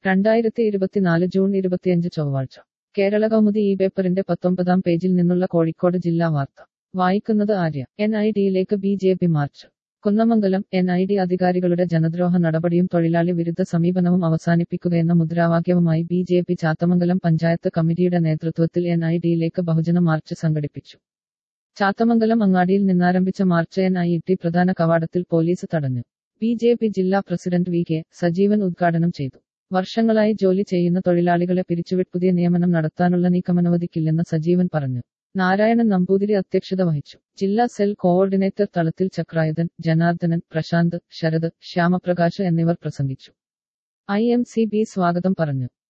രണ്ടായിരത്തി ഇരുപത്തിനാല് ജൂൺ ഇരുപത്തിയഞ്ച് ചൊവ്വാഴ്ച കേരള കൗമുദി ഈ പേപ്പറിന്റെ പത്തൊമ്പതാം പേജിൽ നിന്നുള്ള കോഴിക്കോട് ജില്ലാ വാർത്ത വായിക്കുന്നത് ആര്യ എൻ ഐ ഡിയിലേക്ക് B J P march Kunnamangalam N I T അധികാരികളുടെ ജനദ്രോഹ നടപടിയും തൊഴിലാളി വിരുദ്ധ സമീപനവും അവസാനിപ്പിക്കുകയെന്ന മുദ്രാവാക്യവുമായി B J P Chathamangalam panchayat കമ്മിറ്റിയുടെ നേതൃത്വത്തിൽ എൻ ഐ ഡിയിലേക്ക് ബഹുജന മാർച്ച് സംഘടിപ്പിച്ചു ചാത്തമംഗലം അങ്ങാടിയിൽ നിന്നാരംഭിച്ച മാർച്ച് എൻ ഐ ടി പ്രധാന കവാടത്തിൽ പോലീസ് തടഞ്ഞു ബി ജെ പി ജില്ലാ പ്രസിഡന്റ് വി കെ സജീവൻ ഉദ്ഘാടനം ചെയ്തു വർഷങ്ങളായി ജോലി ചെയ്യുന്ന തൊഴിലാളികളെ പിരിച്ചുവിട്ട് പുതിയ നിയമനം നടത്താനുള്ള നീക്കമനുവദിക്കില്ലെന്ന് സജീവൻ പറഞ്ഞു നാരായണൻ നമ്പൂതിരി അധ്യക്ഷത വഹിച്ചു ജില്ലാ സെൽ കോഓർഡിനേറ്റർ തലത്തിൽ ചക്രായുധൻ ജനാർദ്ദനൻ പ്രശാന്ത് ശരത് ശ്യാമപ്രകാശ് എന്നിവർ പ്രസംഗിച്ചു ഐ എം സി ബി സ്വാഗതം പറഞ്ഞു